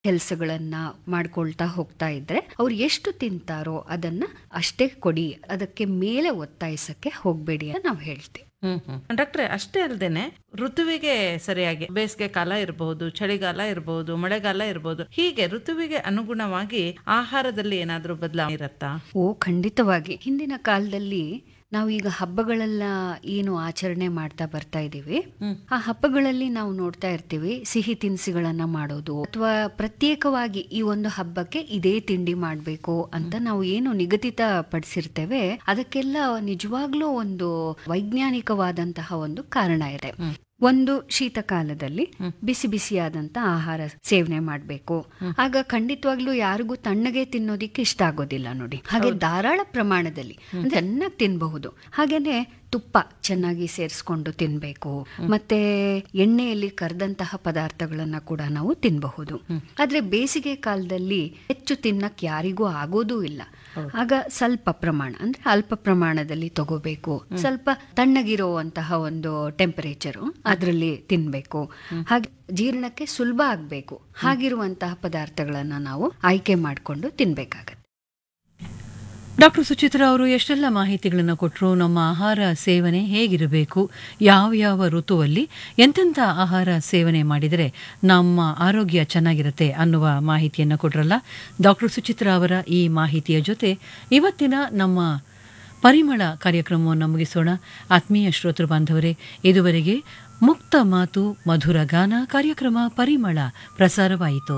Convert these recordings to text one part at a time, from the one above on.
ಕೆಲಸಗಳನ್ನ ಮಾಡ್ಕೊಳ್ತಾ ಹೋಗ್ತಾ ಇದ್ರೆ ಅವ್ರು ಎಷ್ಟು ತಿಂತಾರೋ ಅದನ್ನ ಅಷ್ಟೇ ಕೊಡಿ ಅದಕ್ಕೆ ಮೇಲೆ ಒತ್ತಾಯಿಸಕ್ಕೆ ಹೋಗ್ಬೇಡಿ ಅಂತ ನಾವು ಹೇಳ್ತೀವಿ ಹ್ಮ್ ಹ್ಮ್ ಡಾಕ್ಟ್ರೆ ಅಷ್ಟೇ ಅಲ್ದೇನೆ ಋತುವಿಗೆ ಸರಿಯಾಗಿ ಬೇಸಿಗೆ ಕಾಲ ಇರಬಹುದು ಚಳಿಗಾಲ ಇರಬಹುದು ಮಳೆಗಾಲ ಇರಬಹುದು ಹೀಗೆ ಋತುವಿಗೆ ಅನುಗುಣವಾಗಿ ಆಹಾರದಲ್ಲಿ ಏನಾದ್ರೂ ಬದಲಾವಣೆ ಇರತ್ತಾ ಓ ಖಂಡಿತವಾಗಿ ಹಿಂದಿನ ಕಾಲದಲ್ಲಿ ನಾವು ಈಗ ಹಬ್ಬಗಳೆಲ್ಲ ಏನು ಆಚರಣೆ ಮಾಡ್ತಾ ಬರ್ತಾ ಇದ್ದೀವಿ ಆ ಹಬ್ಬಗಳಲ್ಲಿ ನಾವು ನೋಡ್ತಾ ಇರ್ತೀವಿ ಸಿಹಿ ತಿನಿಸುಗಳನ್ನ ಮಾಡೋದು ಅಥವಾ ಪ್ರತ್ಯೇಕವಾಗಿ ಈ ಒಂದು ಹಬ್ಬಕ್ಕೆ ಇದೇ ತಿಂಡಿ ಮಾಡಬೇಕು ಅಂತ ನಾವು ಏನು ನಿಗದಿತ ಪಡಿಸಿರ್ತೇವೆ ಅದಕ್ಕೆಲ್ಲ ನಿಜವಾಗ್ಲೂ ಒಂದು ವೈಜ್ಞಾನಿಕವಾದಂತಹ ಒಂದು ಕಾರಣ ಇದೆ ಒಂದು ಶೀತಕಾಲದಲ್ಲಿ ಬಿಸಿ ಬಿಸಿಯಾದಂತ ಆಹಾರ ಸೇವನೆ ಮಾಡಬೇಕು ಆಗ ಖಂಡಿತವಾಗ್ಲೂ ಯಾರಿಗೂ ತಣ್ಣಗೆ ತಿನ್ನೋದಿಕ್ಕೆ ಇಷ್ಟ ಆಗೋದಿಲ್ಲ ನೋಡಿ ಹಾಗೆ ಧಾರಾಳ ಪ್ರಮಾಣದಲ್ಲಿ ಅಂದ್ರೆ ಚೆನ್ನಾಗಿ ತಿನ್ಬಹುದು ಹಾಗೇನೆ ತುಪ್ಪ ಚೆನ್ನಾಗಿ ಸೇರಿಸ್ಕೊಂಡು ತಿನ್ಬೇಕು ಮತ್ತೆ ಎಣ್ಣೆಯಲ್ಲಿ ಕರೆದಂತಹ ಪದಾರ್ಥಗಳನ್ನ ಕೂಡ ನಾವು ತಿನ್ನಬಹುದು ಆದ್ರೆ ಬೇಸಿಗೆ ಕಾಲದಲ್ಲಿ ಹೆಚ್ಚು ತಿನ್ನಕ್ ಯಾರಿಗೂ ಆಗೋದೂ ಇಲ್ಲ ಆಗ ಸ್ವಲ್ಪ ಪ್ರಮಾಣ ಅಂದ್ರೆ ಅಲ್ಪ ಪ್ರಮಾಣದಲ್ಲಿ ತಗೋಬೇಕು ಸ್ವಲ್ಪ ತಣ್ಣಗಿರುವಂತಹ ಒಂದು ಟೆಂಪರೇಚರು ಅದರಲ್ಲಿ ತಿನ್ಬೇಕು ಹಾಗೆ ಜೀರ್ಣಕ್ಕೆ ಸುಲಭ ಆಗ್ಬೇಕು ಹಾಗಿರುವಂತಹ ಪದಾರ್ಥಗಳನ್ನ ನಾವು ಆಯ್ಕೆ ಮಾಡಿಕೊಂಡು ತಿನ್ಬೇಕಾಗತ್ತೆ ಡಾಕ್ಟರ್ ಸುಚಿತ್ರಾ ಅವರು ಎಷ್ಟೆಲ್ಲ ಮಾಹಿತಿಗಳನ್ನು ಕೊಟ್ಟರು ನಮ್ಮ ಆಹಾರ ಸೇವನೆ ಹೇಗಿರಬೇಕು ಯಾವ ಯಾವ ಋತುವಲ್ಲಿ ಎಂತೆಂಥ ಆಹಾರ ಸೇವನೆ ಮಾಡಿದರೆ ನಮ್ಮ ಆರೋಗ್ಯ ಚೆನ್ನಾಗಿರುತ್ತೆ ಅನ್ನುವ ಮಾಹಿತಿಯನ್ನು ಕೊಟ್ರಲ್ಲ ಡಾಕ್ಟರ್ ಸುಚಿತ್ರಾ ಅವರ ಈ ಮಾಹಿತಿಯ ಜೊತೆ ಇವತ್ತಿನ ನಮ್ಮ ಪರಿಮಳ ಕಾರ್ಯಕ್ರಮವನ್ನು ಮುಗಿಸೋಣ ಆತ್ಮೀಯ ಶ್ರೋತೃ ಬಾಂಧವರೇ ಇದುವರೆಗೆ ಮುಕ್ತ ಮಾತು ಮಧುರ ಗಾನ ಕಾರ್ಯಕ್ರಮ ಪರಿಮಳ ಪ್ರಸಾರವಾಯಿತು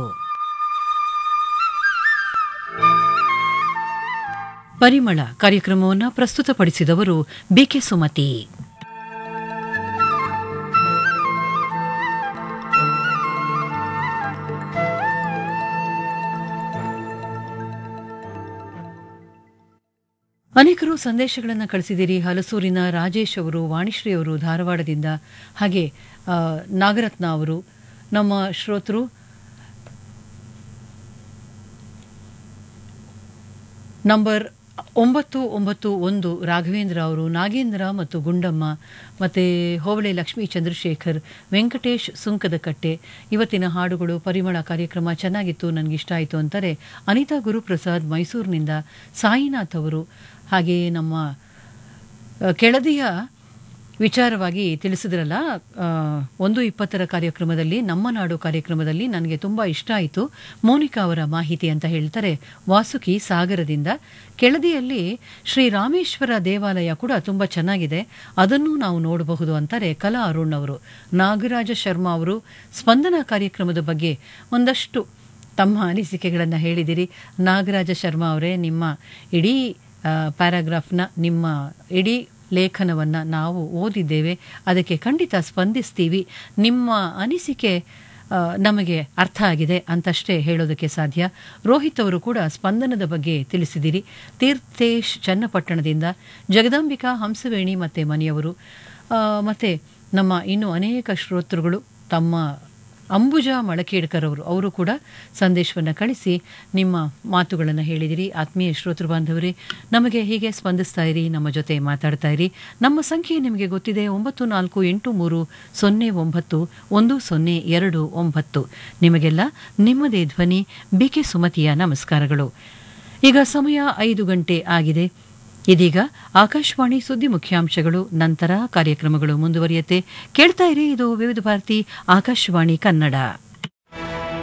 ಪರಿಮಳ ಕಾರ್ಯಕ್ರಮವನ್ನು ಪ್ರಸ್ತುತಪಡಿಸಿದವರು ಬಿಕೆ ಸುಮತಿ ಅನೇಕರು ಸಂದೇಶಗಳನ್ನು ಕಳಿಸಿದಿರಿ ಹಲಸೂರಿನ ರಾಜೇಶ್ ಅವರು ವಾಣಿಶ್ರೀ ಅವರು ಧಾರವಾಡದಿಂದ ಹಾಗೆ ಆ, ನಾಗರತ್ನ ಅವರು ನಮ್ಮ ಶ್ರೋತೃ ನಂಬರ್ ಒಂಬತ್ತು ಒಂಬತ್ತು ಒಂದು ರಾಘವೇಂದ್ರ ಅವರು ನಾಗೇಂದ್ರ ಮತ್ತು ಗುಂಡಮ್ಮ ಮತ್ತು ಹೋಬಳಿ ಲಕ್ಷ್ಮೀ ಚಂದ್ರಶೇಖರ್ ವೆಂಕಟೇಶ್ ಸುಂಕದಕಟ್ಟೆ ಇವತ್ತಿನ ಹಾಡುಗಳು ಪರಿಮಳ ಕಾರ್ಯಕ್ರಮ ಚೆನ್ನಾಗಿತ್ತು ನನಗಿಷ್ಟ ಆಯಿತು ಅಂತಾರೆ ಅನಿತಾ ಗುರುಪ್ರಸಾದ್ ಮೈಸೂರಿನಿಂದ ಸಾಯಿನಾಥ್ ಅವರು ಹಾಗೆಯೇ ನಮ್ಮ ಆ, ಕೆಳದಿಯ ವಿಚಾರವಾಗಿ ತಿಳಿಸಿದ್ರಲ್ಲ ಆ, ಒಂದು ಇಪ್ಪತ್ತರ ಕಾರ್ಯಕ್ರಮದಲ್ಲಿ ನಮ್ಮ ನಾಡು ಕಾರ್ಯಕ್ರಮದಲ್ಲಿ ನನಗೆ ತುಂಬ ಇಷ್ಟ ಆಯಿತು ಮೋನಿಕಾ ಅವರ ಮಾಹಿತಿ ಅಂತ ಹೇಳ್ತಾರೆ ವಾಸುಕಿ ಸಾಗರದಿಂದ ಕೆಳದಿಯಲ್ಲಿ ಶ್ರೀ ರಾಮೇಶ್ವರ ದೇವಾಲಯ ಕೂಡ ತುಂಬ ಚೆನ್ನಾಗಿದೆ ಅದನ್ನು ನಾವು ನೋಡಬಹುದು ಅಂತಾರೆ ಕಲಾ ಅರುಣ್ ಅವರು ನಾಗರಾಜ ಶರ್ಮಾ ಅವರು ಸ್ಪಂದನ ಕಾರ್ಯಕ್ರಮದ ಬಗ್ಗೆ ಒಂದಷ್ಟು ತಮ್ಮ ಅನಿಸಿಕೆಗಳನ್ನು ಹೇಳಿದಿರಿ ನಾಗರಾಜ ಶರ್ಮಾ ಅವರೇ ನಿಮ್ಮ ಇಡೀ ಪ್ಯಾರಾಗ್ರಾಫ್ನ ನಿಮ್ಮ ಇಡೀ ಲೇಖನವನ್ನು ನಾವು ಓದಿದ್ದೇವೆ ಅದಕ್ಕೆ ಖಂಡಿತ ಸ್ಪಂದಿಸ್ತೀವಿ ನಿಮ್ಮ ಅನಿಸಿಕೆ ಆ, ನಮಗೆ ಅರ್ಥ ಆಗಿದೆ ಅಂತಷ್ಟೇ ಹೇಳೋದಕ್ಕೆ ಸಾಧ್ಯ ರೋಹಿತ್ ಅವರು ಕೂಡ ಸ್ಪಂದನದ ಬಗ್ಗೆ ತಿಳಿಸಿದಿರಿ ತೀರ್ಥೇಶ್ ಚನ್ನಪಟ್ಟಣದಿಂದ ಜಗದಾಂಬಿಕಾ ಹಂಸವೇಣಿ ಮತ್ತು ಮನೆಯವರು ಆ, ಮತ್ತೆ ನಮ್ಮ ಇನ್ನು ಅನೇಕ ಶ್ರೋತೃಗಳು ತಮ್ಮ ಅಂಬುಜಾ ಮಳಕೇಡ್ಕರ್ ಅವರು ಅವರು ಕೂಡ ಸಂದೇಶವನ್ನು ಕಳಿಸಿ ನಿಮ್ಮ ಮಾತುಗಳನ್ನು ಹೇಳಿದಿರಿ ಆತ್ಮೀಯ ಶ್ರೋತೃ ಬಾಂಧವರೇ ನಮಗೆ ಹೀಗೆ ಸ್ಪಂದಿಸ್ತಾ ಇರಿ ನಮ್ಮ ಜೊತೆ ಮಾತಾಡ್ತಾ ಇರಿ ನಮ್ಮ ಸಂಖ್ಯೆ ನಿಮಗೆ ಗೊತ್ತಿದೆ ಒಂಬತ್ತು ನಾಲ್ಕು ಎಂಟು ಮೂರು ಸೊನ್ನೆ ಒಂಬತ್ತು ಒಂದು ಸೊನ್ನೆ ಎರಡು ಒಂಬತ್ತು ನಿಮಗೆಲ್ಲ ನಿಮ್ಮದೇ ಧ್ವನಿ ಬಿಕೆ ಸುಮತಿಯ ನಮಸ್ಕಾರಗಳು ಈಗ ಸಮಯ ಐದು ಗಂಟೆ ಆಗಿದೆ ಇದೀಗ ಆಕಾಶವಾಣಿ ಸುದ್ದಿ ಮುಖ್ಯಾಂಶಗಳು ನಂತರ ಕಾರ್ಯಕ್ರಮಗಳು ಮುಂದುವರಿಯುತ್ತೆ ಕೇಳ್ತಾ ಇರಿ ಇದು ವಿವಿಧ ಭಾರತಿ ಆಕಾಶವಾಣಿ ಕನ್ನಡ